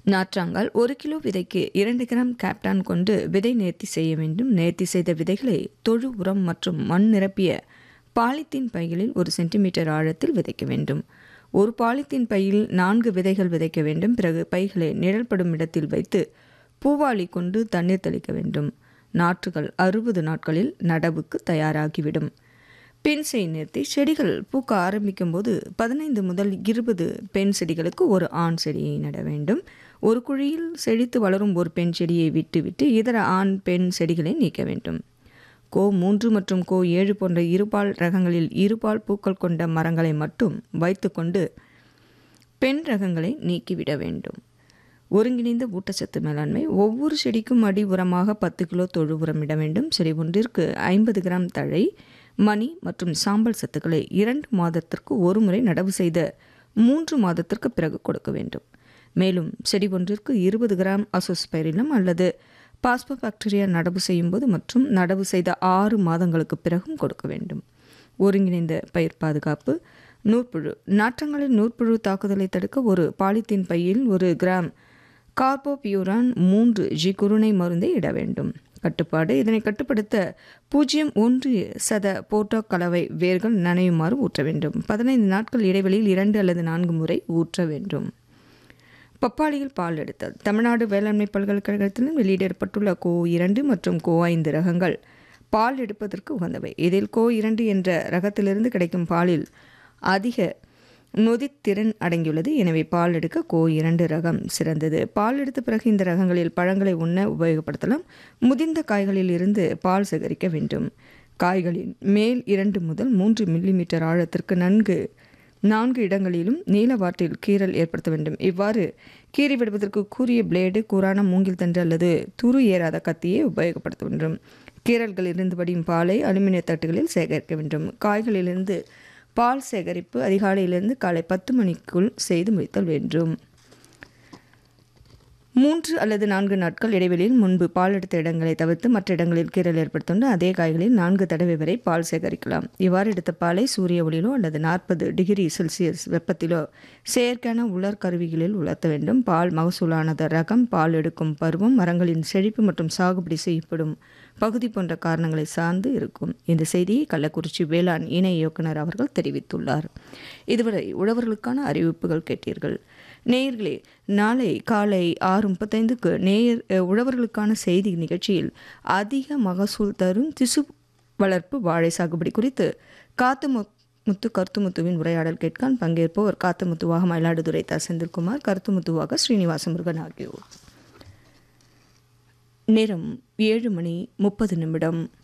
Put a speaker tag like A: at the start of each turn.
A: நாற்றாங்கால் ஒரு கிலோ விதைக்கு இரண்டு கிராம் கேப்டான் கொண்டு விதை நேர்த்தி செய்ய வேண்டும் நேர்த்தி செய்த விதைகளை தொழு உரம் மற்றும் மண் நிரப்பிய பாலித்தீன் பைகளில் ஒரு சென்டிமீட்டர் ஆழத்தில் விதைக்க வேண்டும் ஒரு பாலித்தீன் பையில் நான்கு விதைகள் விதைக்க வேண்டும் பிறகு பைகளை நிழல்படும் இடத்தில் வைத்து பூவாளி கொண்டு தண்ணீர் தெளிக்க வேண்டும் நாற்றுகள் அறுபது நாட்களில் நடவுக்கு தயாராகிவிடும் பெண் செய் நிறுத்தி செடிகள் பூக்க ஆரம்பிக்கும் போது பதினைந்து முதல் இருபது பெண் செடிகளுக்கு ஒரு ஆண் செடியை நட வேண்டும் ஒரு குழியில் செழித்து வளரும் ஒரு பெண் செடியை விட்டுவிட்டு இதர ஆண் பெண் செடிகளை நீக்க வேண்டும் கோ மூன்று மற்றும் கோ ஏழு போன்ற இருபால் ரகங்களில் இருபால் பூக்கள் கொண்ட மரங்களை மட்டும் வைத்துக்கொண்டு பெண் ரகங்களை நீக்கிவிட வேண்டும் ஒருங்கிணைந்த ஊட்டச்சத்து மேலாண்மை ஒவ்வொரு செடிக்கும் அடி உரமாக பத்து கிலோ தொழு உரம் இட வேண்டும் செடி ஒன்றிற்கு ஐம்பது கிராம் தழை மணி மற்றும் சாம்பல் சத்துக்களை இரண்டு மாதத்திற்கு ஒரு முறை நடவு செய்த மூன்று மாதத்திற்கு பிறகு கொடுக்க வேண்டும் மேலும் செடி ஒன்றிற்கு இருபது கிராம் அசோஸ்பைரிலம் அல்லது பாஸ்போபாக்டீரியா நடவு செய்யும்போது மற்றும் நடவு செய்த ஆறு மாதங்களுக்கு பிறகும் கொடுக்க வேண்டும் ஒருங்கிணைந்த பயிர் பாதுகாப்பு நூற்புழு நாற்றங்களில் நூற்புழு தாக்குதலை தடுக்க ஒரு பாலித்தீன் பையில் ஒரு கிராம் கார்போபியூரான் மூன்று ஜி குருணை மருந்தை இட வேண்டும் கட்டுப்பாடு இதனை கட்டுப்படுத்த பூஜ்ஜியம் ஒன்று சத போட்டோ கலவை வேர்கள் நனையுமாறு ஊற்ற வேண்டும் பதினைந்து நாட்கள் இடைவெளியில் இரண்டு அல்லது நான்கு முறை ஊற்ற வேண்டும் பப்பாளியில் பால் எடுத்தல் தமிழ்நாடு வேளாண்மை பல்கலைக்கழகத்திலும் வெளியிடப்பட்டுள்ள கோ இரண்டு மற்றும் கோ ஐந்து ரகங்கள் பால் எடுப்பதற்கு உகந்தவை இதில் கோ இரண்டு என்ற ரகத்திலிருந்து கிடைக்கும் பாலில் அதிக நொதித்திறன் அடங்கியுள்ளது எனவே பால் எடுக்க கோ இரண்டு ரகம் சிறந்தது பால் எடுத்த பிறகு இந்த ரகங்களில் பழங்களை உண்ண உபயோகப்படுத்தலாம் முதிர்ந்த காய்களில் இருந்து பால் சேகரிக்க வேண்டும் காய்களின் மேல் இரண்டு முதல் மூன்று மில்லிமீட்டர் ஆழத்திற்கு நன்கு நான்கு இடங்களிலும் நீலவாட்டில் கீறல் ஏற்படுத்த வேண்டும் இவ்வாறு கீறி விடுவதற்கு கூறிய பிளேடு கூரான மூங்கில் தண்டு அல்லது துரு ஏறாத கத்தியை உபயோகப்படுத்த வேண்டும் கீறல்களிலிருந்து வடியும் பாலை அலுமினிய தட்டுகளில் சேகரிக்க வேண்டும் காய்களிலிருந்து பால் சேகரிப்பு அதிகாலையிலிருந்து காலை பத்து மணிக்குள் செய்து முடித்தல் வேண்டும் மூன்று அல்லது நான்கு நாட்கள் இடைவெளியில் முன்பு பால் எடுத்த இடங்களை தவிர்த்து மற்ற இடங்களில் கீறல் ஏற்படுத்துண்டு அதே காய்களில் நான்கு தடவை வரை பால் சேகரிக்கலாம் இவ்வாறு எடுத்த பாலை சூரிய ஒளியிலோ அல்லது நாற்பது டிகிரி செல்சியஸ் வெப்பத்திலோ செயற்கையான உலர் கருவிகளில் உலர்த்த வேண்டும் பால் மகசூலானது ரகம் பால் எடுக்கும் பருவம் மரங்களின் செழிப்பு மற்றும் சாகுபடி செய்யப்படும் பகுதி போன்ற காரணங்களை சார்ந்து இருக்கும் இந்த செய்தியை கள்ளக்குறிச்சி வேளாண் இணை இயக்குனர் அவர்கள் தெரிவித்துள்ளார் இதுவரை உழவர்களுக்கான அறிவிப்புகள் கேட்டீர்கள் நேயர்களே நாளை காலை ஆறு முப்பத்தைந்துக்கு நேயர் உழவர்களுக்கான செய்தி நிகழ்ச்சியில் அதிக மகசூல் தரும் திசு வளர்ப்பு வாழை சாகுபடி குறித்து காத்து முத்து கருத்துமுத்துவின் உரையாடல் கேட்கான் பங்கேற்போர் காத்துமுத்துவாக மயிலாடுதுறை த செந்தில்குமார் கருத்துமுத்துவாக ஸ்ரீனிவாச முருகன் ஆகியோர் நேரம் ஏழு மணி முப்பது நிமிடம்